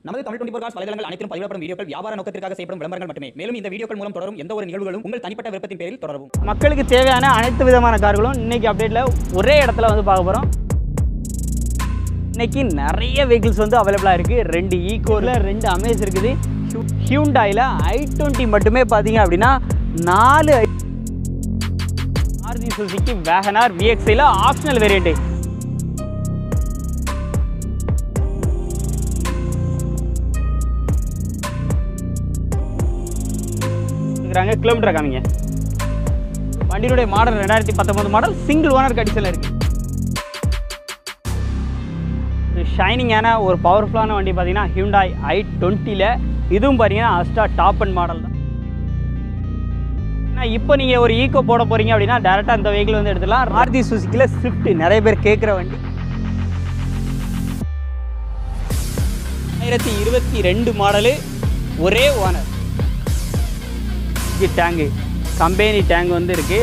நமது Tamil twenty cos வலைதளங்கள் அனைத்தும் பதிவிடப்படும் வீடியோக்கள் வியாபார நோக்கத்திற்காக செய்யப்படும் விளம்பரங்கள் மட்டுமே மேலும் இந்த வீடியோக்கள் மூலம் தொடரும் எந்த ஒரு நிகழ்வுகளும் உங்கள் தனிப்பட்ட விருப்பத்தின் பேரில் தொடரவும் மக்களுக்கு தேவையான அனைத்து விதமான கார்களும் இன்னைக்கு அப்டேட்டில் ஒரே இடத்துல வந்து பார்க்க போகிறோம் இன்னைக்கு நிறைய வெஹிக்கிள்ஸ் வந்து அவைலபிளாக இருக்குது ரெண்டு ஈகோவில் ரெண்டு அமேஸ் இருக்குது ஹியூண்டாயில் ஐ டுவெண்ட்டி மட்டுமே பார்த்தீங்க அப்படின்னா நாலு மாருதி சுசுக்கி வேகனார் விஎக்ஸில் ஆப்ஷனல் வேரியண்ட்டு இருக்கிறாங்க கிலோமீட்டர் காமிங்க வண்டியினுடைய மாடல் ரெண்டாயிரத்தி பத்தொன்பது மாடல் சிங்கிள் ஓனர் கண்டிஷனில் இருக்கு ஷைனிங்கான ஒரு பவர்ஃபுல்லான வண்டி பார்த்தீங்கன்னா ஹியூண்டாய் ஐ டுவெண்ட்டியில் இதுவும் பார்த்தீங்கன்னா அஸ்டா டாப் அண்ட் மாடல் தான் ஏன்னா இப்போ நீங்கள் ஒரு ஈக்கோ போட போகிறீங்க அப்படின்னா டேரெக்டாக இந்த வெஹிக்கிள் வந்து எடுத்துடலாம் மாருதி சுசுக்கியில் ஸ்விஃப்ட் நிறைய பேர் கேட்குற வண்டி ஆயிரத்தி இருபத்தி ரெண்டு மாடலு ஒரே ஓனர் இது டேங்கு கம்பெனி டேங்க் வந்து இருக்கு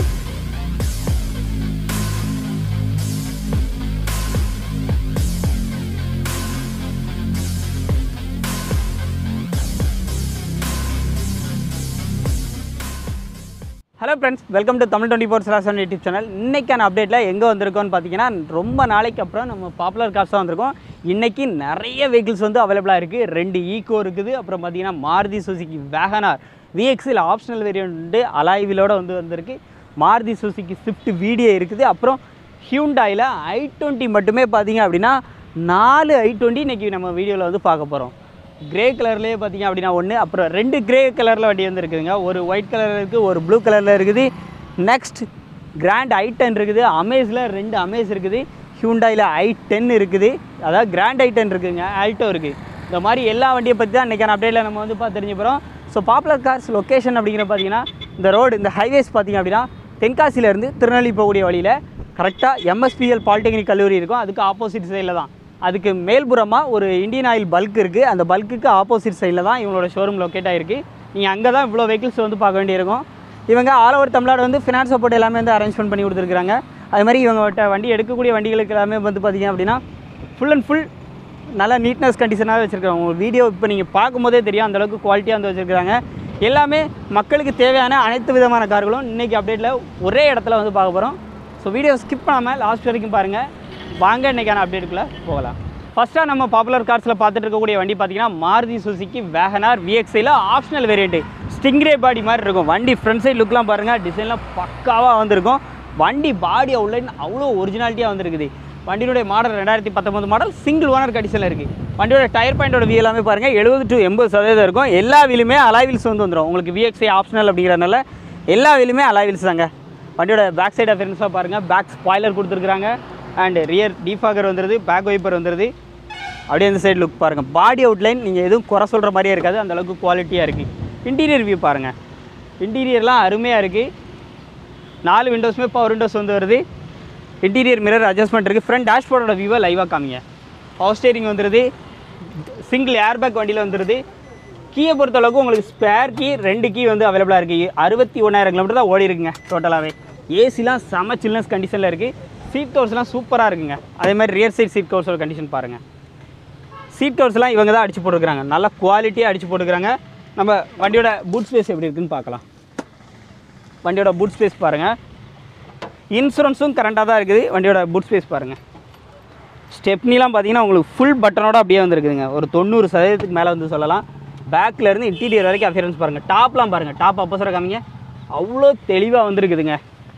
hello friends welcome to Tamil twenty four சிலாசன் யூடியூப் சேனல் இன்றைக்கான அப்டேட்டில் எங்கே வந்திருக்கோம்னு பார்த்தீங்கன்னா ரொம்ப நாளைக்கு அப்புறம் நம்ம பாப்புலர் கார்ஸ் தான் வந்திருக்கோம் இன்றைக்கி நிறைய வெஹிக்கிள்ஸ் வந்து அவைலபிளாக இருக்குது ரெண்டு ஈகோ இருக்குது அப்புறம் பார்த்தீங்கன்னா மாருதி சுசுக்கி வேகனார் விஎக்ஸில் ஆப்ஷனல் வேரியண்ட் அலாய்விலோட வந்து வந்திருக்கு மாருதி சுசுக்கி ஸ்விஃப்ட் வீடியோ இருக்குது அப்புறம் ஹியூண்டாயில் ஐ டுவெண்ட்டி மட்டுமே பார்த்தீங்க அப்படின்னா நாலு ஐ டுவெண்ட்டி இன்றைக்கி நம்ம வீடியோவில் வந்து பார்க்க போகிறோம் கிரே கலர்லேயே பார்த்தீங்க அப்படின்னா ஒன்று அப்புறம் ரெண்டு கிரே கலரில் வண்டி வந்து இருக்குதுங்க ஒரு ஒயிட் கலரில் இருக்குது ஒரு ப்ளூ கலரில் இருக்குது நெக்ஸ்ட் கிராண்ட் ஐ டென் இருக்குது அமேஸில் ரெண்டு அமேஸ் இருக்குது ஹியூண்டாயில் ஐ டென் இருக்குது அதாவது கிராண்ட் ஐ டென் இருக்குதுங்க ஆல்டோ இருக்குது இந்த மாதிரி எல்லா வண்டியை பற்றி தான் இன்றைக்கான அப்டேட்டில் நம்ம வந்து பார்த்து தெரிஞ்சு போகிறோம் ஸோ பாப்புலர் கார்ஸ் லொக்கேஷன் அப்படிங்கிற பார்த்தீங்கன்னா இந்த ரோடு இந்த ஹைவேஸ் பார்த்தீங்க அப்படின்னா தென்காசியிலேருந்து திருநெல்வேலி போகக்கூடிய வழியில் கரெக்டாக எம்எஸ்பிஎல் பாலிடெக்னிக் கல்லூரி இருக்கும் அதுக்கு ஆப்போசிட் சைடில் தான் அதுக்கு மேல்புறமாக ஒரு இந்தியன் ஆயில் பல்க் இருக்குது அந்த பல்க்குக்கு ஆப்போசிட் சைடில் தான் இவங்களோட ஷோரூம் லொக்கேட் ஆகிருக்கு நீங்கள் அங்கே தான் இவ்வளோ வெஹிக்கிள்ஸ் வந்து பார்க்க வேண்டியிருக்கும் இவங்க ஆல் ஓவர் தமிழ்நாடு வந்து ஃபினான்ஸ் சப்போர்ட் எல்லாமே வந்து அரேஞ்ச்மெண்ட் பண்ணி கொடுத்துருக்காங்க அது மாதிரி இவங்ககிட்ட வண்டி எடுக்கக்கூடிய வண்டிகளுக்கு எல்லாமே வந்து பார்த்தீங்க அப்படின்னா ஃபுல் அண்ட் ஃபுல் நல்ல நீட்னஸ் கண்டிஷனாக வச்சுருக்காங்க உங்கள் வீடியோ இப்போ நீங்கள் பார்க்கும்போதே தெரியும் அந்தளவுக்கு குவாலிட்டியாக வந்து வச்சுருக்காங்க எல்லாமே மக்களுக்கு தேவையான அனைத்து விதமான கார்களும் இன்றைக்கி அப்டேட்டில் ஒரே இடத்துல வந்து பார்க்க போகிறோம் ஸோ வீடியோ ஸ்கிப் பண்ணாமல் லாஸ்ட் வரைக்கும் பாருங்கள் வாங்க இன்றைக்கான அப்டேட்டுக்குள்ளே போகலாம் ஃபஸ்ட்டாக நம்ம பாப்புலர் கார்ஸில் பார்த்துட்டு இருக்கக்கூடிய வண்டி பார்த்தீங்கன்னா மாருதி சுசுக்கி வேகனார் விஎக்ஸில் ஆப்ஷனல் வேரியண்ட்டு ஸ்டிங்ரே பாடி மாதிரி இருக்கும் வண்டி ஃப்ரண்ட் சைடு லுக்லாம் பாருங்கள் டிசைன்லாம் பக்காவாக வந்திருக்கும் வண்டி பாடி அவுட்லைன் அவ்வளோ ஒரிஜினாலிட்டியாக வந்திருக்குது வண்டியுடைய மாடல் ரெண்டாயிரத்தி பத்தொம்பது மாடல் சிங்கிள் ஓனர் கண்டிஷனில் இருக்குது வண்டியோட டயர் பாயிண்டோட வீ எல்லாமே பாருங்கள் எழுபது டு எண்பது சதவீதம் இருக்கும் எல்லா வீலுமே அலாய் வீல்ஸ் வந்து வந்துடும் உங்களுக்கு விஎக்ஸி ஆப்ஷனல் அப்படிங்கிறனால எல்லா வீலுமே அலாய் வீல்ஸ் தாங்க வண்டியோட பேக் சைடு அஃபரன்ஸாக பாருங்கள் பேக் ஸ்பாய்லர் கொடுத்துருக்குறாங்க அண்ட் ரியர் டீஃபாகர் வந்துடுது பேக் வைப்பர் வந்துடுது அப்படியே அந்த சைடு லுக் பாருங்கள் பாடி அவுட்லைன் நீங்கள் எதுவும் குறை சொல்கிற மாதிரியே இருக்காது அந்த அளவுக்கு குவாலிட்டியாக இருக்குது இன்டீரியர் வியூ பாருங்கள் இன்டீரியர்லாம் அருமையாக இருக்குது நாலு விண்டோஸுமே பவர் விண்டோஸ் வந்து வருது இன்டீரியர் மிரர் அட்ஜஸ்ட்மெண்ட் இருக்குது ஃப்ரண்ட் டேஷ்போர்டோட வியூவை லைவாக காமிங்க பவர் ஸ்டேரிங் வந்துடுது சிங்கிள் ஏர்பேக் வண்டியில் வந்துடுது கீயை பொறுத்த அளவுக்கு உங்களுக்கு ஸ்பேர் கீ ரெண்டு கீ வந்து அவைலபிளாக இருக்குது அறுபத்தி ஒன்றாயிரம் கிலோமீட்டர் தான் ஓடி இருக்குங்க டோட்டலாகவே ஏசிலாம் செம சில்னஸ் கண்டிஷனில் இருக்குது சீட் கவர்ஸ்லாம் சூப்பராக இருக்குங்க அதே மாதிரி ரியர் சைட் சீட் கவர்ஸோட கண்டிஷன் பாருங்கள் சீட் கவர்ஸ்லாம் இவங்க தான் அடிச்சு போட்டுருக்காங்க நல்ல குவாலிட்டியாக அடிச்சு போட்டுருக்காங்க நம்ம வண்டியோட பூட் ஸ்பேஸ் எப்படி இருக்குன்னு பார்க்கலாம் வண்டியோட பூட் ஸ்பேஸ் பாருங்கள் இன்சூரன்ஸும் கரண்ட்டாக தான் இருக்குது வண்டியோட பூட் ஸ்பேஸ் பாருங்கள் ஸ்டெப்னிலாம் பார்த்தீங்கன்னா உங்களுக்கு ஃபுல் பட்டனோட அப்படியே வந்துருக்குதுங்க ஒரு தொண்ணூறு சதவீதத்துக்கு மேலே வந்து சொல்லலாம் பேக்கில் இருந்து இன்டீரியர் வரைக்கும் அஃபியரன்ஸ் பாருங்கள் டாப்லாம் பாருங்கள் டாப் அப்போசர காமிங்க அவ்வளோ தெளிவாக வந்திருக்குதுங்க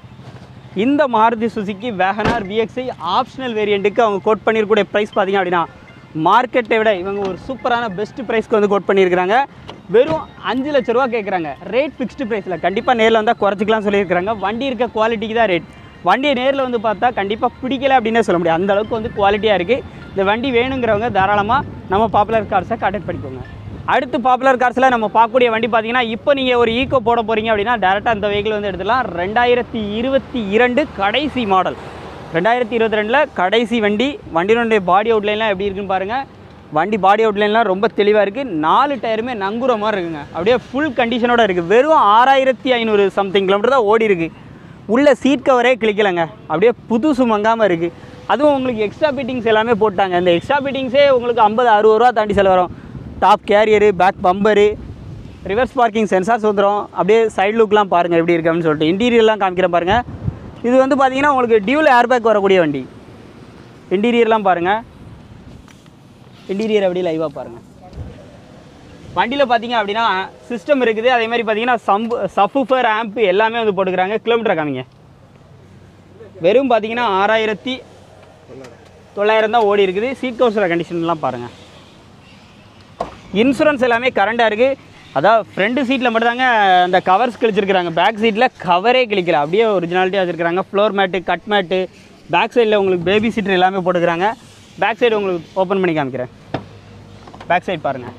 இந்த மாருதி சுசுக்கி வேகனார் விஎக்ஸை ஆப்ஷனல் வேரியண்ட்டுக்கு அவங்க கோட் பண்ணியிருக்கக்கூடிய ப்ரைஸ் பார்த்தீங்க அப்படின்னா மார்க்கெட்டை விட இவங்க ஒரு சூப்பரான பெஸ்ட் ப்ரைஸ்க்கு வந்து கோட் பண்ணியிருக்கிறாங்க வெறும் அஞ்சு லட்ச ரூபா கேட்குறாங்க ரேட் ஃபிக்ஸ்டு ப்ரைஸில் கண்டிப்பாக நேரில் வந்தால் குறைச்சிக்கலாம் சொல்லியிருக்கிறாங்க வண்டி இருக்க குவாலிட்டிக்கு தான் ரேட் வண்டியை நேரில் வந்து பார்த்தா கண்டிப்பாக பிடிக்கல அப்படின்னே சொல்ல முடியாது அந்த அளவுக்கு வந்து குவாலிட்டியாக இருக்குது இந்த வண்டி வேணுங்கிறவங்க தாராளமாக நம்ம பாப்புலர் கார்ஸை கான்டாக்ட் பண்ணிக்கோங்க அடுத்து பாப்புலர் கார்ஸில் நம்ம பார்க்கக்கூடிய வண்டி பார்த்தீங்கன்னா இப்போ நீங்கள் ஒரு ஈக்கோ போட போகிறீங்க அப்படின்னா டேரெக்டாக இந்த வெஹிக்கிள் வந்து எடுத்துலாம் ரெண்டாயிரத்தி இருபத்தி இரண்டு கடைசி மாடல் ரெண்டாயிரத்தி இருபத்தி ரெண்டில் கடைசி வண்டி வண்டியினுடைய பாடி அவுட்லைன்லாம் எப்படி இருக்குன்னு பாருங்கள் வண்டி பாடி அவுட்லைன்லாம் ரொம்ப தெளிவாக இருக்குது நாலு டயருமே நங்குற மாதிரி இருக்குங்க அப்படியே ஃபுல் கண்டிஷனோட இருக்குது வெறும் ஆறாயிரத்தி ஐநூறு சம்திங் கிலோமீட்டர் தான் ஓடி இருக்குது உள்ள சீட் கவரே கிளிக்கலைங்க அப்படியே புதுசு மங்காமல் இருக்குது அதுவும் உங்களுக்கு எக்ஸ்ட்ரா ஃபிட்டிங்ஸ் எல்லாமே போட்டாங்க இந்த எக்ஸ்ட்ரா ஃபிட்டிங்ஸே உங்களுக்கு ஐம்பது அறுபது ரூபா தாண்டி செலவு வரும் top carrier back bumper reverse parking sensors வந்துடும் அப்படியே சைடு லுக்லாம் பாருங்கள் எப்படி இருக்கு அப்படின்னு சொல்லிட்டு இன்டீரியர்லாம் காமிக்கிறேன் பாருங்கள் இது வந்து பார்த்தீங்கன்னா உங்களுக்கு டியூல் ஏர்பேக் வரக்கூடிய வண்டி இன்டீரியர்லாம் பாருங்கள் இன்டீரியர் அப்படியே லைவாக பாருங்கள் வண்டியில் பார்த்தீங்க அப்படின்னா சிஸ்டம் இருக்குது அதே மாதிரி பார்த்தீங்கன்னா சம்பு சஃபுஃபர் ஆம்ப் எல்லாமே வந்து போட்டுக்கிறாங்க கிலோமீட்டர் காமிங்க வெறும் பார்த்தீங்கன்னா ஆறாயிரத்தி தொள்ளாயிரம் தான் ஓடி இருக்குது சீட் கவுன்சிலர் கண்டிஷன்லாம் பாருங்கள் இன்சூரன்ஸ் எல்லாமே கரண்டாக இருக்குது அதான் ஃப்ரண்ட் சீட்டில் மட்டும்தாங்க அந்த கவர்ஸ் கிழிச்சிருக்கிறாங்க பேக் சீட்டில் கவரே கிழிக்கல அப்படியே ஒரிஜினாலிட்டியாக வச்சுருக்காங்க floor mat cut mat back சைடில் உங்களுக்கு பேபி சீட்டர் எல்லாமே போட்டுக்கிறாங்க பேக் சைடு உங்களுக்கு ஓப்பன் பண்ணி காமிக்கிறேன் பேக் சைடு பாருங்கள்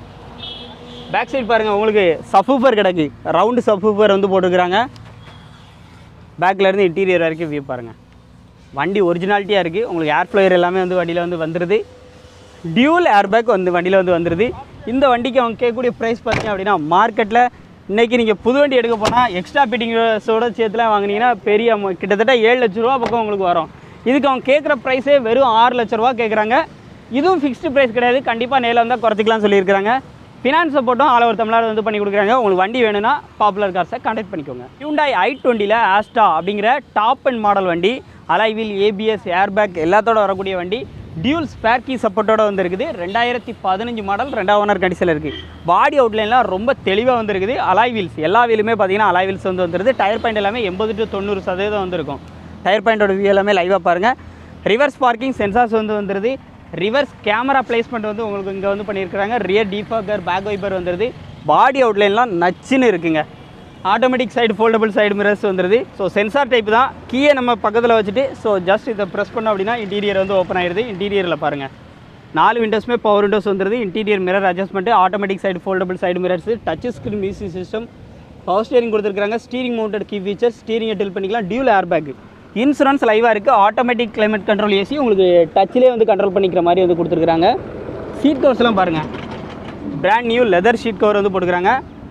பேக் சைடு பாருங்கள் உங்களுக்கு சஃபூஃபர் கிடக்கு ரவுண்டு சஃபூஃபர் வந்து போட்டுக்கிறாங்க பேக்கில் இருந்து இன்டீரியர் வரைக்கும் வியூ பாருங்கள் வண்டி ஒரிஜினாலிட்டியாக இருக்குது உங்களுக்கு ஏர் ஃப்ளோயர் எல்லாமே வந்து வண்டியில் வந்து வந்துடுது டியூல் ஏர்பேக் வந்து வண்டியில் வந்து வந்துடுது இந்த வண்டிக்கு அவங்க கேட்கக்கூடிய ப்ரைஸ் பார்த்தீங்க அப்படின்னா மார்க்கெட்டில் இன்றைக்கி நீங்கள் புது வண்டி எடுக்க போனால் எக்ஸ்ட்ரா ஃபிட்டிங்ஸோட சேர்த்துலாம் வாங்குனீங்கன்னா பெரிய amount, கிட்டத்தட்ட ஏழு லட்ச ரூபா பக்கம் உங்களுக்கு வரும் இதுக்கு அவங்க கேட்குற ப்ரைஸே வெறும் ஆறு லட்ச ரூபா கேட்குறாங்க இதுவும் ஃபிக்ஸ்டு ப்ரைஸ் கிடையாது கண்டிப்பாக நேரில் வந்தால் குறைச்சிக்கலாம்னு சொல்லியிருக்காங்க ஃபினான்ஸ் சப்போர்ட்டும் ஆல் ஓவர் தமிழ்நாடு வந்து பண்ணி கொடுக்குறாங்க உங்களுக்கு வண்டி வேணும்னா பாப்புலர் கார்ஸை கான்டாக்ட் பண்ணிக்கோங்க ஹியூண்டாய் ஐ டுவெண்ட்டியில் ஆஸ்டா அப்படிங்கிற டாப் அண்ட் மாடல் வண்டி அலைவில் ஏபிஎஸ் ஏர்பேக் எல்லாத்தோட வரக்கூடிய வண்டி டியூல் ஸ்பேர் கீ சப்போர்ட்டோட வந்துருக்குது ரெண்டாயிரத்தி பதினஞ்சு மாடல் ரெண்டாவது ஓனர் கண்டிஷனில் இருக்குது பாடி அவுட்லைன்லாம் ரொம்ப தெளிவாக வந்துருக்குது அலாய் வீல்ஸ் எல்லா வீலுமே பார்த்தீங்கன்னா அலாய் வீல்ஸ் வந்து வந்துருது டயர் பாயிண்ட் எல்லாமே எண்பது டு தொண்ணூறு சதவீதம் வந்திருக்கும் டயர் பாயிண்டோட வியூ எல்லாமே லைவாக பாருங்கள் ரிவர்ஸ் பார்க்கிங் சென்சார்ஸ் வந்து வந்துருது ரிவர்ஸ் கேமரா பிளேஸ்மெண்ட் வந்து உங்களுக்கு இங்கே வந்து பண்ணியிருக்கிறாங்க ரியர் டீஃபாகர் பேக் வைப்பர் வந்துருது பாடி அவுட்லைன்லாம் நச்சுன்னு இருக்குங்க automatic side foldable side mirrors வந்துருது ஸோ சென்சார் டைப் தான் கீயை நம்ம பக்கத்தில் வச்சுட்டு ஸோ ஜஸ்ட் இதை ப்ரெஸ் பண்ணோம் அப்படின்னா இன்டீரியர் வந்து ஓப்பன் ஆயிடுது இன்டீரியரில் பாருங்கள் நாலு விண்டோஸுமே பவர் விண்டோஸ் வந்துருது interior mirror adjustment automatic side foldable side mirrors touch screen music system power steering கொடுத்துருக்காங்க steering mounted key features steering tilt பண்ணிக்கலாம் டியூல் ஏர் பேக் இன்சூரன்ஸ் லைவாக இருக்குது ஆட்டோமேட்டிக் கிளைமேட் கண்ட்ரோல் ஏசி உங்களுக்கு டச்சிலே வந்து கண்ட்ரோல் பண்ணிக்கிற மாதிரி வந்து கொடுத்துருக்காங்க சீட் கவர்ஸ்லாம் பாருங்கள் brand new leather seat cover வந்து போட்டுக்கிறாங்க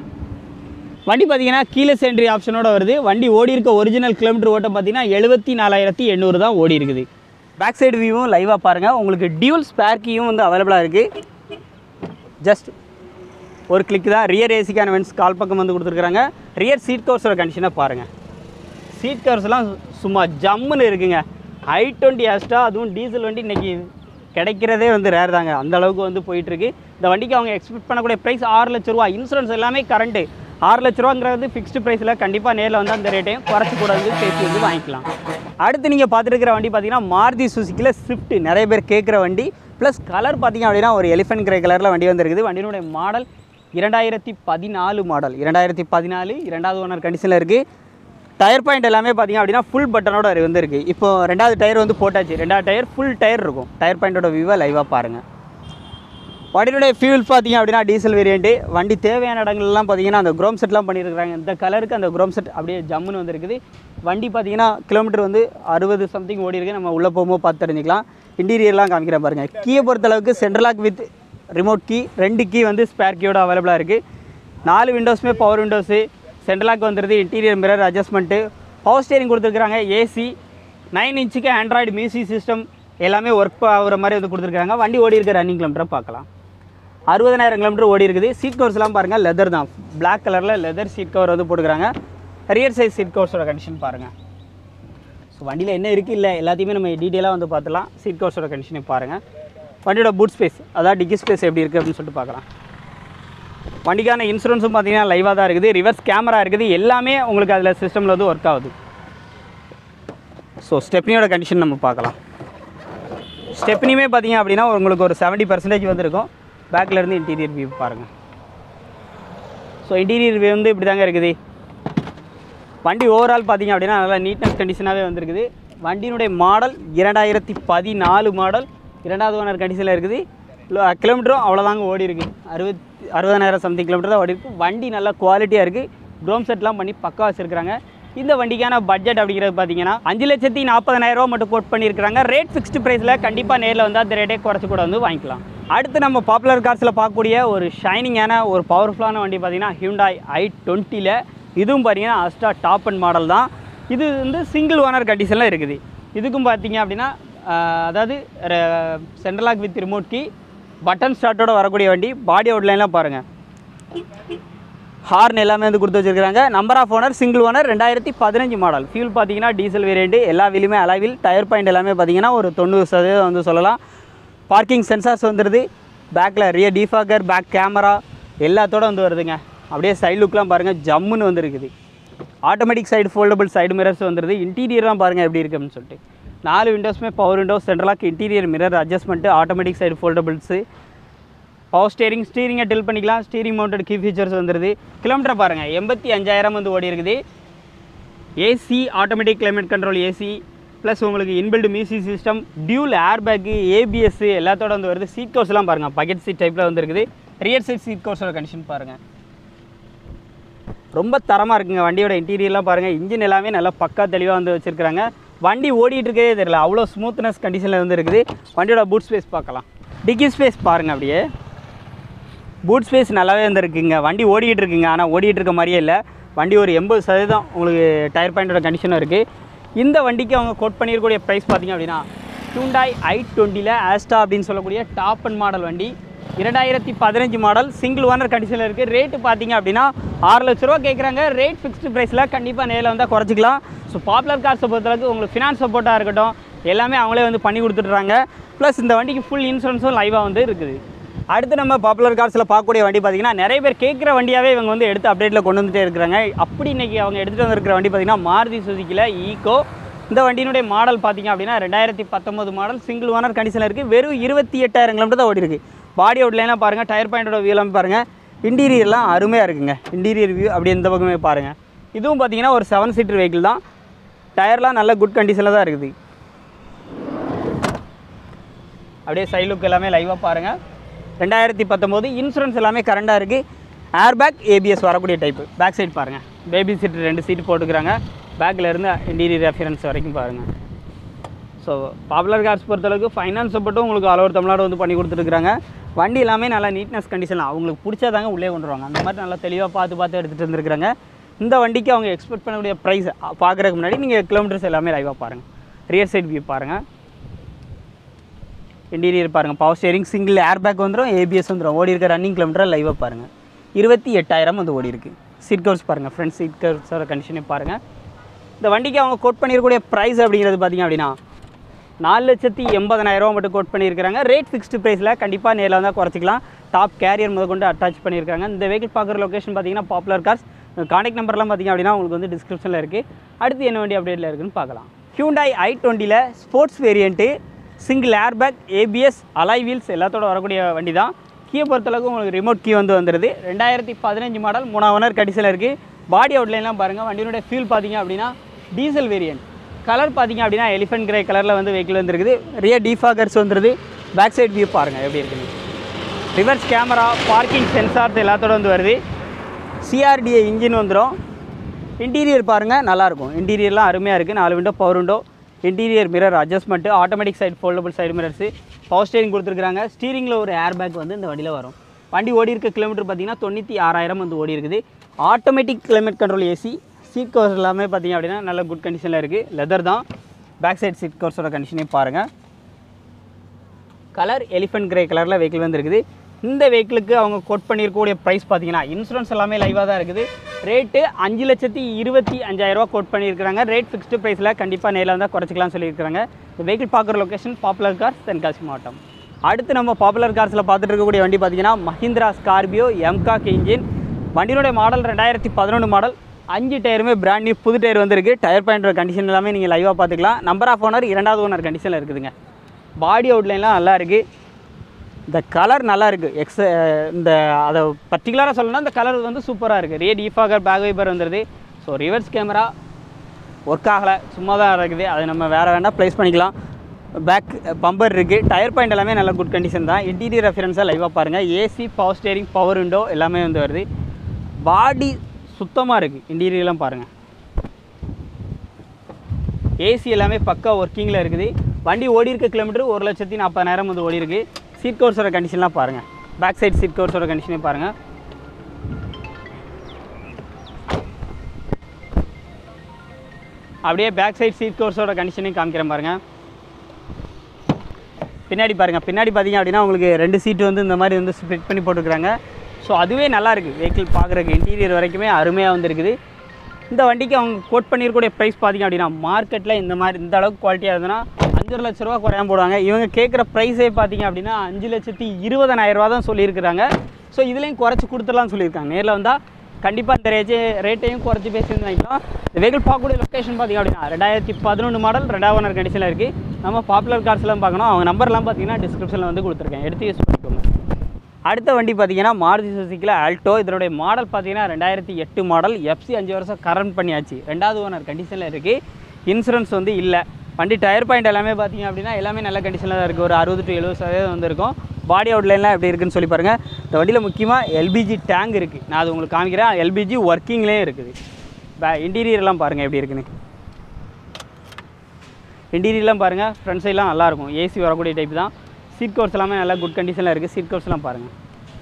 வண்டி பார்த்தீங்கன்னா கீழே சென்ட்ரி ஆப்ஷனோட வருது வண்டி ஓடி இருக்க ஒரிஜினல் கிலோமீட்டர் ஓட்டம் பார்த்தீங்கன்னா எழுபத்தி நாலாயிரத்தி எண்ணூறு தான் ஓடி இருக்குது பேக் சைடு வியூவும் லைவாக பாருங்கள் உங்களுக்கு டியூல் ஸ்பேர் கீயும் வந்து அவைலபிளாக இருக்குது ஜஸ்ட் ஒரு கிளிக் தான் ரியர் ஏசிக்கான வென்ஸ் கால் பக்கம் வந்து கொடுத்துருக்காங்க ரியர் சீட் கவர்ஸோட கண்டிஷனை பாருங்கள் சீட் கவர்ஸ்லாம் சும்மா ஜம்முன்னு இருக்குங்க ஐ டுவெண்ட்டி ஆஸ்டா அதுவும் டீசல் வண்டி இன்றைக்கி கிடைக்கிறதே வந்து ரேர் தாங்க அந்த அளவுக்கு வந்து போயிட்டுருக்கு இந்த வண்டிக்கு அவங்க எக்ஸ்பெக்ட் பண்ணக்கூடிய ப்ரைஸ் ஆறு லட்ச ரூபா இன்சூரன்ஸ் எல்லாமே கரண்ட்டு ஆறு லட்ச ரூபாங்கிறது ஃபிக்ஸ்டு ப்ரைஸில் கண்டிப்பாக நேரில் வந்து அந்த ரேட்டையும் குறைச்சி கூட வந்து பேசி வந்து வாங்கிக்கலாம் அடுத்து நீங்கள் பார்த்துட்டு இருக்கிற வண்டி பார்த்தீங்கன்னா மாருதி சுசுக்கியில் ஸ்விஃப்ட் நிறைய பேர் கேட்குற வண்டி ப்ளஸ் கலர் பார்த்தீங்க அப்படின்னா ஒரு எலிஃபென்ட் கிரே கலரில் வண்டி வந்திருக்குது வண்டியினுடைய மாடல் இரண்டாயிரத்தி பதினாலு மாடல் இரண்டாயிரத்தி பதினாலு இரண்டாவது ஓனர் கண்டிஷனில் இருக்குது டயர் பாயிண்ட் எல்லாமே பார்த்தீங்க அப்படின்னா ஃபுல் பட்டனோட வந்துருக்கு இப்போ ரெண்டாவது டயர் வந்து போட்டாச்சு ரெண்டாவது டயர் ஃபுல் டயர் இருக்கும் டயர் பாயிண்டோட வியூவை லைவாக பாருங்கள் வண்டியுடைய ஃபியூல் பார்த்தீங்க அப்படின்னா டீசல் வேரியண்ட்டு வண்டி தேவையான இடங்கள்லாம் பார்த்தீங்கன்னா அந்த குரோம் செட்லாம் பண்ணியிருக்காங்க இந்த கலருக்கு அந்த குரோம் செட் அப்படியே ஜம்முன்னு வந்திருக்குது வண்டி பார்த்தீங்கன்னா கிலோமீட்டர் வந்து அறுபது சம்திங் ஓடி இருக்கு நம்ம உள்ளே போகும்போது பார்த்து தெரிஞ்சுக்கலாம் இன்டீரியர்லாம் காமிக்கிறேன் பாருங்கள் கீயை பொறுத்தளவுக்கு சென்ட்ரலாக் வித் ரிமோட் கீ ரெண்டு கீ வந்து ஸ்பேர் கீயோட அவைலபிளாக இருக்குது நாலு விண்டோஸுமே பவர் விண்டோஸு சென்ட்ரலாக் வந்துருது interior mirror adjustment power steering கொடுத்துருக்காங்க ஏசி நைன் இன்ச்சுக்கு ஆண்ட்ராய்டு மியூசிக் சிஸ்டம் எல்லாமே ஒர்க் ஆகுற மாதிரி வந்து கொடுத்துருக்காங்க வண்டி ஓடி இருக்க ரன்னிங் கிலோமீட்டரை பார்க்கலாம் அறுபதனாயிரம் கிலோமீட்டர் ஓடி இருக்குது சீட் கவர்ஸ்லாம் பாருங்கள் லெதர் தான் Black கலரில் லெதர் சீட் கவர் வந்து போட்டுக்கிறாங்க ரியர் சைஸ் சீட் கவர்ஸோட கண்டிஷன் பாருங்கள் ஸோ வண்டியில் என்ன இருக்குது இல்லை எல்லாத்தையுமே நம்ம டீட்டெயிலாக வந்து பார்த்துலாம் சீட் கவர்ஸோட கண்டிஷனை பாருங்கள் வண்டியோட பூட் ஸ்பேஸ் அதாவது டிக்கி ஸ்பேஸ் எப்படி இருக்குது அப்படின்னு சொல்லிட்டு பார்க்கலாம் வண்டிக்கான இன்சூரன்ஸும் பார்த்தீங்கன்னா லைவாக தான் இருக்குது ரிவர்ஸ் கேமரா இருக்குது எல்லாமே உங்களுக்கு அதில் சிஸ்டமில் வந்து ஒர்க் ஆகுது ஸோ ஸ்டெப்னியோட கண்டிஷன் நம்ம பார்க்கலாம் ஸ்டெப்னியுமே பார்த்தீங்க அப்படின்னா உங்களுக்கு ஒரு செவன்ட்டி பர்சன்டேஜ் வந்துருக்கும் பேக்கில் இருந்து இன்டீரியர் வியூ பாருங்கள் ஸோ இன்டீரியர் வியூ வந்து இப்படி தாங்க இருக்குது வண்டி ஓவரால் பார்த்தீங்க அப்படின்னா நல்லா நீட்னஸ் கண்டிஷனாகவே வந்திருக்குது வண்டியினுடைய மாடல் இரண்டாயிரத்தி பதினாலு மாடல் இரண்டாவது ஓனர் கண்டிஷனில் இருக்குது லோ- கிலோமீட்டரும் அவ்வளோதாங்க ஓடி இருக்கு அறுபத்தி அறுபதாயிரம் சம்திங் கிலோமீட்டர் தான் ஓடி இருக்கு வண்டி நல்லா குவாலிட்டியாக இருக்குது க்ரோம் செட்லாம் பண்ணி பக்கா வச்சுருக்காங்க இந்த வண்டிக்கான பட்ஜெட் அப்படிங்கிறது பார்த்தீங்கன்னா அஞ்சு லட்சத்தி நாற்பதனாயிரம் ரூபா மட்டும் கோட் பண்ணியிருக்காங்க ரேட் ஃபிக்ஸ்டு ப்ரைஸில் கண்டிப்பாக நேரில் வந்து அந்த ரேட்டே குறைச்சி கூட வந்து வாங்கிக்கலாம் அடுத்து நம்ம பாப்புலர் கார்ஸில் பார்க்கக்கூடிய ஒரு ஷைனிங்கான ஒரு பவர்ஃபுல்லான வண்டி பார்த்தீங்கன்னா ஹியூண்டாய் ஐ டுவெண்ட்டியில் இதுவும் பார்த்தீங்கன்னா அஸ்டா டாப் அண்ட் மாடல் தான் இது வந்து சிங்கிள் ஓனர் கண்டிஷனில் இருக்குது இதுக்கும் பார்த்தீங்க அப்படின்னா ஆஹ், அதாவது central lock with remote key button ஸ்டார்ட்டோட வரக்கூடிய வண்டி பாடி அவுட்லைன்லாம் பாருங்கள் ஹார்ன் எல்லாமே வந்து கொடுத்து வச்சிருக்காங்க number of owner single owner ரெண்டாயிரத்தி பதினஞ்சு மாடல் ஃபியூல் பார்த்தீங்கன்னா டீசல் வேரியண்ட்டு எல்லா வீலுமே அலாவில் டயர் பாயிண்ட் எல்லாமே பார்த்தீங்கன்னா ஒரு தொண்ணூறு சதவீதம் வந்து சொல்லலாம் பார்க்கிங் சென்சார்ஸ் வந்துடுது பேக்கில் ரியர் டிஃபாகர் பேக் கேமரா எல்லாத்தோட வந்து வருதுங்க அப்படியே சைடு லுக்லாம் பாருங்கள் ஜம்முன்னு வந்துருக்குது automatic side foldable side mirrors வந்துடுது இன்டீரியர்லாம் பாருங்கள் எப்படி இருக்கு அப்படின்னு சொல்லிட்டு நாலு விண்டோஸுமே power windows central lock interior mirror adjustment automatic side foldables power steering ஸ்டீரிங்கை டில் பண்ணிக்கலாம் ஸ்டீரிங் மவுண்டட் கீ ஃபீச்சர்ஸ் வந்துடுது கிலோமீட்டர் பாருங்கள் எண்பத்தி அஞ்சாயிரம் வந்து ஓடி இருக்குது AC automatic climate control AC plus உங்களுக்கு inbuilt music system dual air bag ABS எல்லாத்தோட வந்து வருது சீட் கவர்ஸ்லாம் பாருங்கள் பக்கெட் சீட் டைப்பில் வந்துருக்குது ரியர் சைட் சீட் கவர்ஸோட கண்டிஷன் பாருங்கள் ரொம்ப தரமாக இருக்குங்க வண்டியோட இன்டீரியர்லாம் பாருங்கள் இன்ஜின் எல்லாமே நல்லா பக்கா தெளிவாக வந்து வச்சுருக்காங்க வண்டி ஓடிட்டு இருக்கவே தெரியல அவ்வளோ ஸ்மூத்னஸ் கண்டிஷனில் வந்து இருக்குது வண்டியோட பூட் ஸ்பேஸ் பார்க்கலாம் டிக்கி ஸ்பேஸ் பாருங்கள் அப்படியே பூட் ஸ்பேஸ் நல்லாவே வந்துருக்குங்க வண்டி ஓடிக்கிட்டு இருக்குங்க ஆனால் ஓடிட்டு இருக்க மாதிரியே இல்லை வண்டி ஒரு எண்பது சதவீதம் உங்களுக்கு டயர் பாயிண்டோட கண்டிஷனும் இருக்குது இந்த வண்டிக்கு அவங்க கோட் பண்ணியிருக்கக்கூடிய ப்ரைஸ் பார்த்தீங்க அப்படின்னா ஹியூண்டாய் ஐ டுவெண்ட்டியில் ஆஸ்டா அப்படின்னு சொல்லக்கூடிய டாப் அண்ட் மாடல் வண்டி இரண்டாயிரத்தி பதினஞ்சு மாடல் சிங்கிள் ஓனர் கண்டிஷனில் இருக்குது ரேட்டு பார்த்தீங்க அப்படின்னா ஆறு லட்ச ரூபா கேட்குறாங்க ரேட் ஃபிக்ஸ்டு ப்ரைஸில் கண்டிப்பாக நேரில் வந்தால் குறைச்சிக்கலாம் ஸோ பாப்புலர் கார்ஸை பொறுத்தளவுக்கு உங்களுக்கு ஃபினான்ஸ் சப்போர்ட்டாக இருக்கட்டும் எல்லாமே அவங்களே வந்து பண்ணி கொடுத்துட்றாங்க ப்ளஸ் இந்த வண்டிக்கு ஃபுல் இன்சூரன்ஸும் லைவாக வந்து இருக்குது அடுத்து நம்ம பாப்புலர் கார்ஸில் பார்க்கக்கூடிய வண்டி பார்த்தீங்கன்னா நிறைய பேர் கேட்குற வண்டியாகவே இவங்க வந்து எடுத்து அப்டேட்டில் கொண்டு வந்துட்டே இருக்கிறாங்க அப்படி இன்னைக்கு அவங்க எடுத்துகிட்டு வந்திருக்கிற வண்டி பார்த்தீங்கன்னா மாருதி சுசுக்கியில் ஈகோ இந்த வண்டியினுடைய மாடல் பார்த்தீங்க அப்படின்னா ரெண்டாயிரத்தி பத்தொம்பது மாடல் சிங்கிள் ஓனர் கண்டிஷனில் இருக்குது வெறும் இருபத்தி எட்டாயிரம் கிலோமீட்டர் தான் ஓடி இருக்கு பாடி அவுட்லைனாக பாருங்கள் டயர் பாயிண்டோட வியூலாம் பாருங்கள் இன்டீரியர்லாம் அருமையாக இருக்குங்க இன்டீரியர் வியூ அப்படி இந்த பக்கமே பாருங்கள் இதுவும் பார்த்தீங்கன்னா ஒரு செவன் சீட்டர் வெஹிக்கிள் தான் டயர்லாம் நல்ல குட் கண்டிஷனில் தான் இருக்குது அப்படியே சைட் லுக் எல்லாமே லைவாக பாருங்கள் ரெண்டாயிரத்தி பத்தொம்போது இன்சூரன்ஸ் எல்லாமே கரண்டாக இருக்குது ஏர்பேக் ஏபிஎஸ் வரக்கூடிய டைப்பு பேக் சைடு பாருங்கள் பேபி சீட் ரெண்டு சீட் போட்டுக்கிறாங்க பேக்கில் இருந்து இன்டீரியர் ரெஃபரன்ஸ் வரைக்கும் பாருங்கள் ஸோ பாப்புலர் கார்ஸ் பொறுத்தளவுக்கு ஃபைனான்ஸ் சப்போர்ட்டும் உங்களுக்கு ஆல் ஓவர் தமிழ்நாடு வந்து பண்ணி கொடுத்துருக்காங்க வண்டி எல்லாமே நல்லா நீட்னஸ் கண்டிஷன் அவங்களுக்கு பிடிச்சாதாங்க உள்ளே கொண்டு வருவாங்க அந்த மாதிரி நல்லா தெளிவாக பார்த்து பார்த்து எடுத்துகிட்டு வந்துருக்காங்க இந்த வண்டிக்கு அவங்க எக்ஸ்பெக்ட் பண்ணக்கூடிய ப்ரைஸ் பார்க்குறதுக்கு முன்னாடி நீங்கள் கிலோமீட்டர்ஸ் எல்லாமே லைவாக பாருங்கள் ரியர் சைட் வியூ பாருங்கள் இன்டீரியர் பாருங்கள் power steering single air bag வந்துடும் ஏபிஎஸ் வந்துடும் ஓடி இருக்க ரன்னிங் கிலோமீட்டர் லைவாக பாருங்கள் இருபத்தி எட்டாயிரம் வந்து ஓடி இருக்கு சீட் கவர்ஸ் பாருங்கள் ஃப்ரண்ட் சீட் கவர்ஸோட கண்டிஷனே பாருங்கள் இந்த வண்டிக்கு அவங்க கோட் பண்ணியிருக்கக்கூடிய ப்ரைஸ் அப்படிங்கிறது பார்த்தீங்க அப்படின்னா நாலு லட்சத்தி எண்பதனாயிரரூவா மட்டும் கோட் பண்ணியிருக்காங்க ரேட் ஃபிக்ஸ்டு ப்ரைஸில் கண்டிப்பாக நேரில் வந்தால் குறைச்சிக்கலாம் டாப் கேரியர் முத கொண்டு அட்டாச் பண்ணியிருக்காங்க இந்த வெஹிக்கிள் பார்க்குற லொக்கேஷன் பார்த்தீங்கன்னா பாப்புலர் கார்ஸ் கான்டாக்ட் நம்பர்லாம் பார்த்தீங்க அப்படின்னா உங்களுக்கு வந்து டிஸ்கிரிப்ஷனில் இருக்குது அடுத்து என்ன வண்டி அப்டேட்டில் இருக்குன்னு பார்க்கலாம் ஹியூண்டாய் ஐ டுவெண்ட்டியில் sports variant single airbag ABS alloy wheels எல்லாத்தோட வரக்கூடிய வண்டி தான் கீயை பொறுத்தளவுக்கு உங்களுக்கு ரிமோட் கீ வந்து வந்துடுது ரெண்டாயிரத்தி பதினஞ்சு மாடல் மூணாம் ஓனர் கடிசில் இருக்குது பாடி அவுட்லைன்லாம் பாருங்கள் வண்டியினுடைய ஃபியூல் பார்த்தீங்க அப்படின்னா டீசல் வேரியன்ட் கலர் பார்த்தீங்க அப்படின்னா எலிஃபென்ட் கிரே கலரில் வந்து வெஹிக்கிள் வந்துருக்குது ரியர் டிஃபாகர்ஸ் வந்துருது பேக் சைடு வியூ பாருங்கள் எப்படி இருக்குன்னு ரிவர்ஸ் கேமரா பார்க்கிங் சென்சார்ஸ் எல்லாத்தோட வந்து வருது சிஆர்டிஏ இன்ஜின் வந்துடும் இன்டீரியர் பாருங்கள் நல்லாயிருக்கும் இன்டீரியர்லாம் அருமையாக இருக்குது நாலு window power window interior mirror adjustment automatic side foldable side mirrors power steering கொடுத்துருக்காங்க ஸ்டீரிங்கில் ஒரு ஏர் பேக் வந்து இந்த வண்டியில் வரும் வண்டி ஓடி இருக்க கிலோமீட்டர் பார்த்தீங்கன்னா தொண்ணூற்றி ஆறாயிரம் வந்து ஓடி இருக்குது automatic climate control AC seat covers எல்லாமே பார்த்தீங்க அப்படின்னா நல்ல குட் கண்டிஷனில் இருக்குது லெதர் தான் பேக் சைடு சீட் கவர்ஸோட கண்டிஷனே பாருங்கள் கலர் எலிஃபென்ட் கிரே கலரில் வெஹிக்கிள் வந்துருக்குது இந்த வெஹிக்கிளுக்கு அவங்க கோட் பண்ணியிருக்கக்கூடிய ப்ரைஸ் பார்த்தீங்கன்னா இன்சூரன்ஸ் எல்லாமே லைவாக தான் இருக்குது ரேட்டு அஞ்சு லட்சத்தி இருபத்தி அஞ்சாயிரரூவா கோட் பண்ணியிருக்காங்க ரேட் ஃபிக்ஸ்டு ப்ரைஸில் கண்டிப்பாக நேரில் வந்தால் குறைச்சிக்கலாம்னு சொல்லியிருக்காங்க இந்த வெஹிக்கிள் பார்க்குற லொக்கேஷன் பாப்புலர் கார்ஸ் தென்காசி மாவட்டம் அடுத்து நம்ம பாப்புலர் கார்ஸில் பார்த்துட்டு இருக்கக்கூடிய வண்டி பார்த்தீங்கன்னா மஹிந்திரா ஸ்கார்பியோ எம்காக் இன்ஜின் வண்டியினுடைய மாடல் ரெண்டாயிரத்தி பதினொன்று மாடல் அஞ்சு டயருமே பிராண்ட் நியூ புது டயர் வந்திருக்கு டயர் பாயிண்டோட கண்டிஷன் எல்லாமே நீங்கள் லைவாக பார்த்துக்கலாம் நம்பர் ஆஃப் ஓனர் இரண்டாவது ஓனர் கண்டிஷனில் இருக்குதுங்க பாடி அவுட்லைன்லாம் நல்லா இருக்குது இந்த கலர் நல்லா இருக்குது எக்ஸ் இந்த அதை பர்டிகுலராக சொல்லணும்னா இந்த கலர் வந்து சூப்பராக இருக்குது ரே டீஃபாகர் பேக் வைப்பர் வந்துடுது ஸோ ரிவர்ஸ் கேமரா ஒர்க் ஆகலை சும்மா தான் இருக்குது அது நம்ம வேறு வேணால் ப்ளேஸ் பண்ணிக்கலாம் பேக் பம்பர் இருக்குது டயர் பாயிண்ட் எல்லாமே நல்ல குட் கண்டிஷன் தான் இன்டீரியர் ரெஃபரன்ஸாக லைவாக பாருங்கள் AC power steering power window எல்லாமே வந்து வருது பாடி சுத்தமாக இருக்குது இன்டீரியர்லாம் பாருங்கள் ஏசி எல்லாமே பக்கா ஒர்க்கிங்கில் இருக்குது வண்டி ஓடி இருக்க கிலோமீட்டர் ஒரு லட்சத்தி நாற்பதாயிரம் வந்து ஓடி இருக்கு சீட் கவர்ஸோட கண்டிஷன்லாம் பாருங்கள் பேக் சைடு சீட் கவர்ஸோட கண்டிஷனே பாருங்கள் அப்படியே பேக் சைடு சீட் கவர்ஸோட கண்டிஷனையும் காமிக்கிறேன் பாருங்கள் பின்னாடி பாருங்கள் பின்னாடி பார்த்தீங்க அப்படின்னா உங்களுக்கு ரெண்டு சீட்டு வந்து இந்த மாதிரி வந்து ஸ்ப்ளிட் பண்ணி போட்டுருக்காங்க ஸோ அதுவே நல்லா இருக்குது வெஹிக்கிள் பார்க்குறதுக்கு இன்டீரியர் வரைக்குமே அருமையாக வந்துருக்குது இந்த வண்டிக்கு அவங்க கோட் பண்ணியிருக்கக்கூடிய ப்ரைஸ் பார்த்தீங்க அப்படின்னா மார்க்கெட்டில் இந்த மாதிரி இந்த அளவுக்கு குவாலிட்டியாக இருந்ததுன்னா அஞ்சரை லட்ச ரூபா குறையாம போடுவாங்க இவங்க கேட்குற ப்ரைஸே பார்த்தீங்க அப்படின்னா அஞ்சு லட்சத்தி இருபதனாயிரம் ரூபா தான் சொல்லியிருக்கிறாங்க ஸோ இதுலேயும் குறைச்சி கொடுத்துடலாம்னு சொல்லியிருக்காங்க நேரில் வந்தால் கண்டிப்பாக இந்த ரேஜே ரேட்டையும் குறைச்சி பேசியிருந்து வாங்கிக்கலாம் இந்த வெஹிக்கிள் பார்க்கக்கூடிய லொக்கேஷன் பார்த்தீங்க அப்படின்னா ரெண்டாயிரத்தி பதினொன்று மாடல் ரெண்டாவது ஓனர் கண்டிஷனில் இருக்குது நம்ம பாப்புலர் கார்ஸ்லாம் பார்க்கணும் அவங்க நம்பர்லாம் பார்த்தீங்கன்னா டிஸ்கிரிப்ஷனில் வந்து கொடுத்துருக்கேன் எடுத்து யூஸ் பண்ணிக்கோங்க அடுத்த வண்டி பார்த்தீங்கன்னா மாருதி சுசுக்கியில் ஆல்டோ இதனுடைய மாடல் பார்த்தீங்கன்னா ரெண்டாயிரத்தி எட்டு மாடல் எஃப்சி அஞ்சு வருஷம் கரண்ட் பண்ணியாச்சு ரெண்டாவது ஓனர் கண்டிஷனில் இருக்குது இன்சூரன்ஸ் வந்து இல்லை வண்டி டயர் பாயிண்ட் எல்லாமே பார்த்தீங்க அப்படின்னா எல்லாமே நல்ல கண்டிஷனில் தான் இருக்குது ஒரு அறுபது டு எழுபது சதவீதம் வந்திருக்கும் பாடி அவுட்லைன்லாம் எப்படி இருக்குன்னு சொல்லி பாருங்கள் இந்த வண்டியில் முக்கியமாக எல்பிஜி டேங்க் இருக்குது நான் அது உங்களுக்கு காமிக்கிறேன் எல்பிஜி ஒர்க்கிங்லேயும் இருக்குது பே இன்டீரியர்லாம் பாருங்கள் எப்படி இருக்குன்னு இன்டீரியர்லாம் பாருங்கள் ஃப்ரண்ட் சைட்லாம் நல்லாயிருக்கும் ஏசி வரக்கூடிய டைப் தான் சீட் கவர்ஸ் எல்லாமே நல்லா குட் கண்டிஷனில் இருக்குது சீட் கவர்ஸ்லாம் பாருங்கள்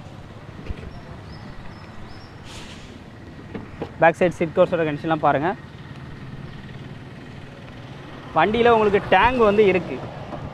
பேக் சைடு சீட் கவர்ஸோட கண்டிஷன்லாம் பாருங்கள் வண்டியில் உங்களுக்கு டேங்க் வந்து இருக்குது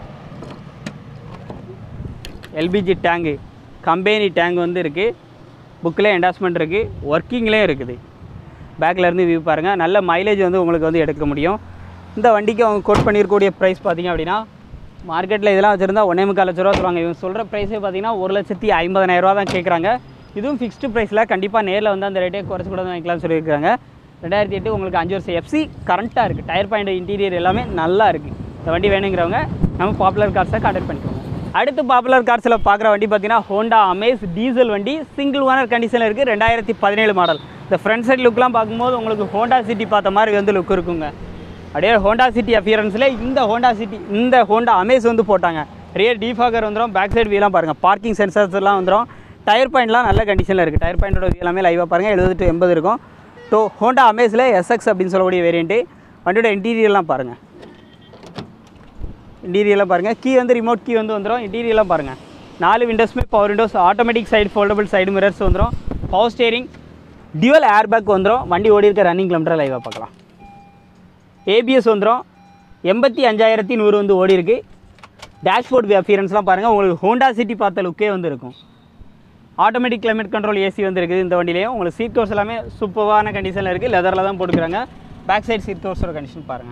எல்பிஜி டேங்கு கம்பெனி டேங்க் வந்து இருக்குது புக்கில் என்டாஸ்மெண்ட் இருக்குது ஒர்க்கிங்லேயும் இருக்குது பேக்கில் இருந்து வியூ பாருங்கள் நல்ல மைலேஜ் வந்து உங்களுக்கு வந்து எடுக்க முடியும் இந்த வண்டிக்கு அவங்க கோட் பண்ணியிருக்கக்கூடிய ப்ரைஸ் பார்த்தீங்க அப்படின்னா மார்க்கெட்டில் இதெல்லாம் வச்சுருந்தா ஒன்றே முக்கால் லட்ச ரூபா தருவாங்க இவங்க சொல்கிற ப்ரைஸே பார்த்தீங்கன்னா ஒரு லட்சத்தி ஐம்பதனாயிரரூவா தான் கேட்குறாங்க இதுவும் ஃபிக்ஸ்டு ப்ரைஸில் கண்டிப்பாக நேரில் வந்து அந்த ரேட்டே குறைச்சி கூட வாங்கிக்கலாம்னு சொல்லியிருக்காங்க ரெண்டாயிரத்தி எட்டு உங்களுக்கு அஞ்சு வருஷம் எஃப்சி கரண்ட்டாக இருக்குது டயர் பாயிண்ட் இன்டீரியர் எல்லாமே நல்லா இருக்குது இந்த வண்டி வேணுங்கிறவங்க நம்ம பாப்புலர் கார்ஸை கான்டாக்ட் பண்ணிக்கோங்க அடுத்து பாப்புலர் கார்ஸில் பார்க்குற வண்டி பார்த்தீங்கன்னா ஹோண்டா அமேஸ் டீசல் வண்டி சிங்கிள் ஓனர் கண்டிஷனில் இருக்குது ரெண்டாயிரத்தி பதினேழு மாடல் இந்த ஃப்ரண்ட் சைட் லுக்லாம் பார்க்கும்போது உங்களுக்கு ஹோண்டா சிட்டி பார்த்த மாதிரி வந்து லுக் இருக்குங்க அப்படியே ஹோண்டா சிட்டி அஃபியரன்ஸில் இந்த ஹோண்டா சிட்டி இந்த ஹோண்டா அமேஸ் வந்து போட்டாங்க ரியர் டீஃபாகர் வந்துடும் பேக் சைடு வீலாம் பாருங்கள் பார்க்கிங் சென்சர்ஸ் எல்லாம் வந்துடும் டயர் பாயிண்ட்லாம் நல்ல கண்டிஷனில் இருக்குது டயர் பாயிண்டோட எல்லாமே லைவாக பாருங்கள் எழுபது டு எண்பது இருக்கும் ஸோ ஹோண்டா அமேஸில் எஸ்எக்ஸ் அப்படின்னு சொல்லக்கூடிய வேரியண்ட்டு வண்டியோட இன்டீரியர்லாம் பாருங்கள் இன்டீரியர்லாம் பாருங்கள் கீ வந்து ரிமோட் கீ வந்து வந்துடும் இன்டீரியர்லாம் பாருங்கள் நாலு விண்டோஸுமே power windows automatic side foldable side mirrors வந்துடும் power steering dual air bag வந்துடும் வண்டி ஓடி இருக்க ரன்னிங் கிலோமீட்டர் லைவாக பார்க்கலாம் ஏபிஎஸ் வந்துடும் எண்பத்தி அஞ்சாயிரத்தி நூறு வந்து ஓடி இருக்கு டேஷ்போர்ட் அப்பியரன்ஸ்லாம் பாருங்கள் உங்களுக்கு ஹோண்டா சிட்டி பார்த்த லுக்கே வந்து இருக்கும் ஆட்டோமேட்டிக் கிளைமேட் கண்ட்ரோல் ஏசி வந்து இருக்குது இந்த வண்டியிலையும் உங்களுக்கு சீட் கவர்ஸ் எல்லாமே சூப்பரான கண்டிஷனில் இருக்குது லெதரில் தான் போட்டுக்கிறாங்க பேக் சைடு சீட் கவர்ஸோட கண்டிஷன் பாருங்கள்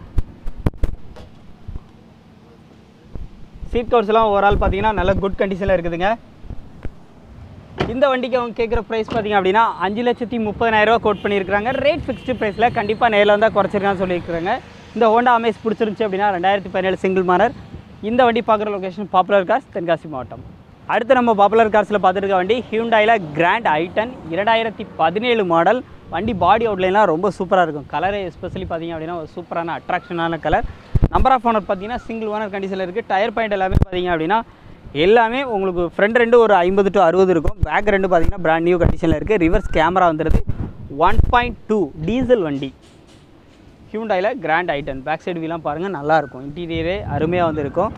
சீட் கவர்ஸ்லாம் ஓவரால் பார்த்தீங்கன்னா நல்ல குட் கண்டிஷனில் இருக்குதுங்க இந்த வண்டிக்கு அவங்க கேட்குற ப்ரைஸ் பார்த்தீங்க அப்படின்னா அஞ்சு லட்சத்தி முப்பதாயிரரூவா கோட் பண்ணியிருக்காங்க ரேட் ஃபிக்ஸ்டு ப்ரைஸில் கண்டிப்பாக நேரில் வந்தால் குறைச்சிருக்கான்னு சொல்லியிருக்காங்க இந்த ஹோண்டா அமேஸ் பிடிச்சிருந்துச்சு அப்படின்னா ரெண்டாயிரத்தி பதினேழு சிங்கிள் மாடல் இந்த வண்டி பார்க்குற லொகேஷன் பாப்புலர் கார்ஸ் தென்காசி மாவட்டம் அடுத்து நம்ம பாப்புலர் கார்ஸில் பார்த்துருக்க வண்டி ஹியூண்டாயில் கிராண்ட் ஐட்டன் இரண்டாயிரத்தி பதினேழு மாடல் வண்டி பாடி அவுட்லைன்லாம் ரொம்ப சூப்பராக இருக்கும் கலரே எஸ்பெஷலி பார்த்தீங்க அப்படின்னா ஒரு சூப்பரான அட்ராக்ஷனான கலர் நம்பர் ஆஃப் ஓனர் பார்த்தீங்கன்னா சிங்கிள் ஓனர் கண்டிஷனில் இருக்குது டயர் பாயிண்ட் எல்லாமே பார்த்தீங்க அப்படின்னா எல்லாமே உங்களுக்கு ஃப்ரண்ட் ரெண்டு ஒரு ஐம்பது டு அறுபது இருக்கும் பேக் ரெண்டு பார்த்தீங்கன்னா பிராண்ட் நியூ கண்டிஷனில் இருக்குது ரிவர்ஸ் கேமரா வந்துடுது ஒன் பாயிண்ட் டூ டீசல் வண்டி ஹியூண்டாயில் கிராண்ட் ஐட்டன் பேக் சைடு வீலாம் பாருங்கள் நல்லாயிருக்கும் இன்டீரியரே அருமையாக வந்து இருக்கும்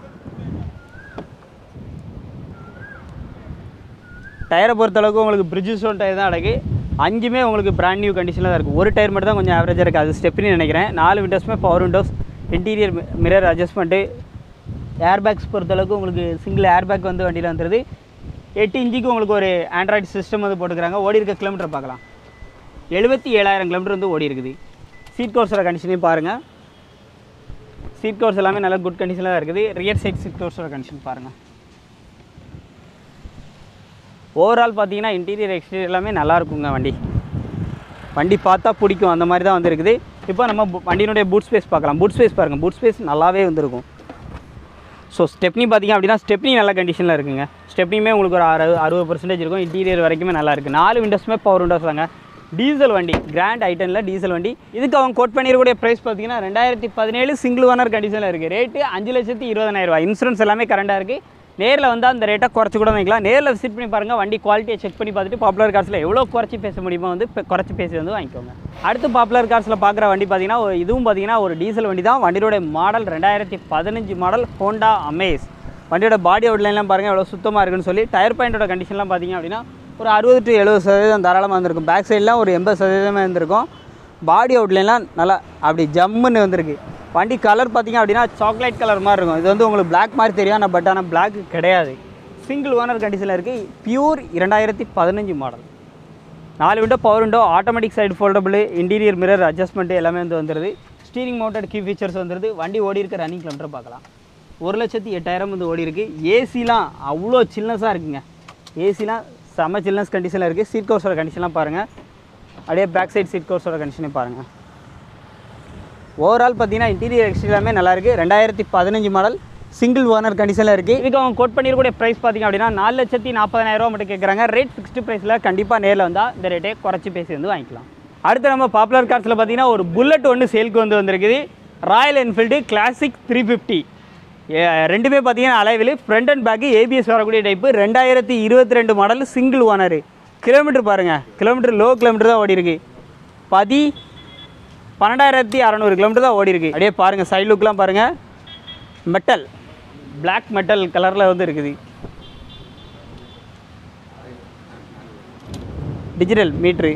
டயரை பொறுத்தளவுக்கு உங்களுக்கு பிரிட்ஜு ஸ்டோன் டயர் தான் அடகு அஞ்சுமே உங்களுக்கு பிராண்ட் நியூ கண்டிஷனில் தான் இருக்குது ஒரு டயர் மட்டும் தான் கொஞ்சம் ஆவரேஜாக இருக்குது அது ஸ்டெப்னு நினைக்கிறேன் நாலு விண்டோஸுமே power windows interior mirror adjustment airbags பொறுத்தளவுக்கு உங்களுக்கு சிங்கிள் ஏர்பேக் வந்து வண்டியில் வந்துடுது எட்டு இன்ச்சுக்கு உங்களுக்கு ஒரு ஆண்ட்ராய்டு சிஸ்டம் வந்து போட்டுக்கிறாங்க ஓடி இருக்க கிலோமீட்டர் பார்க்கலாம் எழுபத்தி ஏழாயிரம் கிலோமீட்டர் வந்து ஓடி இருக்குது சீட் கவர்ஸோட கண்டிஷனையும் பாருங்கள் சீட் கவர்ஸ் எல்லாமே நல்ல குட் கண்டிஷனில் தான் இருக்குது ரியர் சைட் சீட் கவர்ஸோட கண்டிஷன் பாருங்கள் ஓவரால் பார்த்தீங்கன்னா இன்டீரியர் எக்ஸ்டீரியர் எல்லாமே நல்லா இருக்குங்க வண்டி வண்டி பார்த்தா பிடிக்கும் அந்த மாதிரி தான் வந்து இருக்குது இப்போ நம்ம bu- வண்டியினுடைய பூட் ஸ்பேஸ் பார்க்கலாம் பூட் ஸ்பேஸ் பாருங்கள் பூட் ஸ்பேஸ் நல்லாவே வந்திருக்கும் ஸோ ஸ்டெப்னி பார்த்தீங்க அப்படின்னா ஸ்டெப்னி நல்ல கண்டிஷனில் இருக்குங்க ஸ்டெப்னியுமே உங்களுக்கு ஒரு அறுபது அறுபது பர்சன்டேஜ் இருக்கும் இன்டீரியர் வரைக்குமே நல்லா இருக்குது நாலு விண்டோஸுமே பவர் விண்டோஸ் தாங்க டீசல் வண்டி கிராண்ட் ஐட்டனில் டீசல் வண்டி இதுக்கு அவங்க கோட் பண்ணிருக்கக்கூடிய ப்ரைஸ் பார்த்தீங்கன்னா ரெண்டாயிரத்தி பதினேழு சிங்கிள் ஓனர் கண்டிஷனில் இருக்குது ரேட்டு அஞ்சு லட்சத்தி இருபதனாயிரம் ரூபாய் இன்சூரன்ஸ் எல்லாமே கரண்டாக இருக்குது நேரில் வந்து அந்த ரேட்டை குறைச்சி கூட வாங்கிக்கலாம் நேரில் விசிட் பண்ணி பாருங்கள் வண்டி குவாலிட்டியை செக் பண்ணி பார்த்துட்டு பாப்புலர் கார்ஸில் எவ்வளோ குறைச்சி பேச முடியுமோ வந்து இப்ப குறைச்சி பேசி வந்து வாங்கிக்கோங்க அடுத்து பாப்புலர் கார்ஸில் பார்க்குற வண்டி பார்த்தீங்கன்னா ஒரு- இதுவும் பார்த்தீங்கன்னா ஒரு டீசல் வண்டி தான் வண்டியோட மாடல் ரெண்டாயிரத்தி பதினஞ்சு மாடல் ஹோண்டா அமேஸ் வண்டியோட பாடி அவுட்லைன்லாம் பாருங்கள் எவ்வளோ சுத்தமாக இருக்குன்னு சொல்லி டயர் பாயிண்டோட கண்டிஷன்லாம் பார்த்தீங்க அப்படின்னா ஒரு அறுபது டு எழுபது சதவீதம் தாராளமாக இருந்திருக்கும் பேக் சைட்லாம் ஒரு எண்பது சதவீதமாக இருந்திருக்கும் பாடி அவுட்லைன்லாம் நல்லா அப்படி ஜம்முன்னு வந்திருக்கு வண்டி கலர் பார்த்தீங்க அப்படின்னா சாக்லேட் கலர் மாதிரி இருக்கும் இது வந்து உங்களுக்கு Black மாதிரி தெரியும் ஆனால் பட் ஆனால் Black கிடையாது சிங்கிள் ஓனர் கண்டிஷனில் இருக்குது பியூர் இரண்டாயிரத்தி பதினஞ்சு மாடல் நாலு window power window automatic side foldable interior mirror adjustment எல்லாமே வந்து வந்துடுது ஸ்டீரிங் மவுண்டட் கீ ஃபீச்சர்ஸ் வந்துடுது வண்டி ஓடி இருக்க ரன்னிங் கிலோமீட்டர் பார்க்கலாம் ஒரு லட்சத்தி எட்டாயிரம் வந்து ஓடி இருக்கு ஏசிலாம் அவ்வளோ சில்னஸாக இருக்குங்க ஏசிலாம் செம சில்னஸ் கண்டிஷனில் இருக்குது சீட் கவர்ஸோட கண்டிஷன்லாம் பாருங்கள் அப்படியே பேக் சைடு சீட் கவர்ஸோட கண்டிஷனே பாருங்கள் ஓவரால் பார்த்தீங்கன்னா இன்டீரியர் எக்ஸ்ட்ரா எல்லாமே நல்லா இருக்கு ரெண்டாயிரத்தி பதினஞ்சு மாடல் சிங்கிள் ஓனர் கண்டிஷனில் இருக்குது இதுக்கு அவங்க கோட் பண்ணிருக்கூடிய ப்ரைஸ் பார்த்தீங்க அப்படின்னா நாலு லட்சத்தி நாற்பதாயிரம் ரூபா மட்டும் கேட்குறாங்க ரேட் ஃபிக்ஸ்டு ப்ரைஸில் கண்டிப்பாக நேரில் வந்தால் இந்த ரேட்டே குறைச்சி பேசி வந்து வாங்கிக்கலாம் அடுத்து நம்ம பாப்புலர் கார்ஸில் பார்த்தீங்கன்னா ஒரு புல்லட் ஒன்று சேலுக்கு வந்து வந்திருக்குது Royal Enfield Classic three fifty ரெண்டுமே பார்த்தீங்கன்னா அலைவில் ஃப்ரண்ட் அண்ட் பேக்கு ஏபிஎஸ் வரக்கூடிய டைப்பு ரெண்டாயிரத்தி இருபத்தி ரெண்டு மாடல் சிங்கிள் ஓனர் கிலோமீட்டர் பாருங்கள் கிலோமீட்டர் லோ கிலோமீட்டர் தான் ஓடி இருக்கு பதி பன்னெண்டாயிரத்தி அறநூறு கிலோமீட்டர் தான் ஓடி இருக்கு அப்படியே பாருங்கள் சைடு லுக்லாம் பாருங்கள் மெட்டல் Black மெட்டல் கலரில் வந்து இருக்குது டிஜிட்டல் மீட்ரு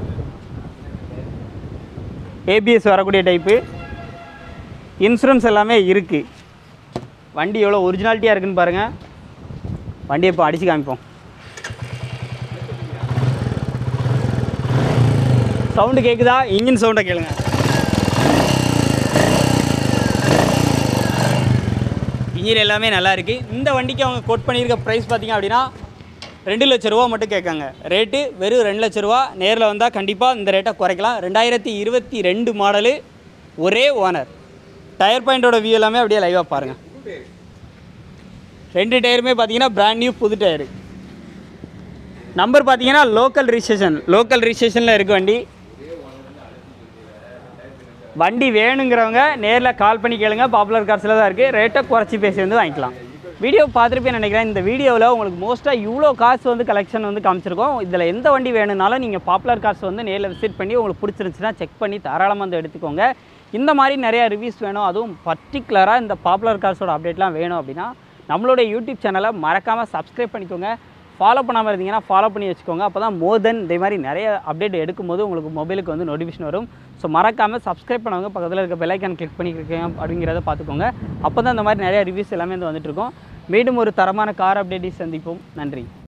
ஏபிஎஸ் வரக்கூடிய டைப்பு இன்சூரன்ஸ் எல்லாமே இருக்குது வண்டி எவ்வளோ ஒரிஜினாலிட்டியாக இருக்குன்னு பாருங்கள் வண்டியை இப்போ அடித்து காமிப்போம் சவுண்டு கேட்குதா இன்ஜின் சவுண்டை கேளுங்க இன்ஜின் எல்லாமே நல்லா இருக்குது இந்த வண்டிக்கு அவங்க கோட் பண்ணியிருக்க ப்ரைஸ் பார்த்தீங்க அப்படின்னா ரெண்டு லட்ச ரூபா மட்டும் கேட்காங்க ரேட்டு வெறும் ரெண்டு லட்ச ரூபா நேரில் வந்தால் கண்டிப்பாக இந்த ரேட்டை குறைக்கலாம் ரெண்டாயிரத்தி இருபத்தி ரெண்டு மாடலு ஒரே ஓனர் டயர் பாயிண்டோட வியூ எல்லாமே அப்படியே லைவாக பாருங்கள் ரெண்டு டயருமே பார்த்தீங்கன்னா பிராண்ட் நியூ புது டயரு நம்பர் பார்த்தீங்கன்னா லோக்கல் ரிஜிஸ்ட்ரேஷன் லோக்கல் ரிஜிஸ்ட்ரேஷனில் இருக்கு வண்டி வண்டி வேணுங்கிறவங்க நேரில் கால் பண்ணி கேளுங்க பாப்புலர் கார்ஸில் தான் இருக்குது ரேட்டை குறைச்சி பேசி வந்து வாங்கிக்கலாம் வீடியோ பார்த்துருப்பேன் நினைக்கிறேன் இந்த வீடியோவில் உங்களுக்கு மோஸ்ட்டாக இவ்வளோ காசு வந்து கலெக்ஷன் வந்து காமிச்சிருக்கோம் இதில் எந்த வண்டி வேணும்னாலும் நீங்கள் பாப்புலர் கார்ஸ் வந்து நேரில் விசிட் பண்ணி உங்களுக்கு பிடிச்சிருந்துச்சுன்னா செக் பண்ணி தாராளமாக வந்து எடுத்துக்கோங்க இந்த மாதிரி நிறைய ரிவ்யூஸ் வேணும் அதுவும் பர்டிகுலராக இந்த பாப்புலர் கார்ஸோட அப்டேட்லாம் வேணும் அப்படின்னா நம்மளோட யூடியூப் சேனலை மறக்காமல் சப்ஸ்கிரைப் பண்ணிக்கோங்க ஃபாலோ பண்ணாமல் இருந்தீங்கன்னா ஃபாலோ பண்ணி வச்சுக்கோங்க அப்போ தான் மோர் தென் இதே மாதிரி நிறைய அப்டேட் எடுக்கும்போது உங்களுக்கு மொபைலுக்கு வந்து நோட்டிஃபிகேஷன் வரும் ஸோ மறக்காமல் சப்ஸ்கிரைப் பண்ணவங்க பக்கத்தில் இருக்க பெல்லைக்கான் கிளிக் பண்ணியிருக்கீங்க அப்படிங்கிறத பார்த்துக்கோங்க அப்போ தான் இந்த மாதிரி நிறைய ரிவ்யூஸ் எல்லாமே வந்து வந்துட்டு இருக்கும் மீண்டும் ஒரு தரமான கார் அப்டேட்டை சந்திப்போம் நன்றி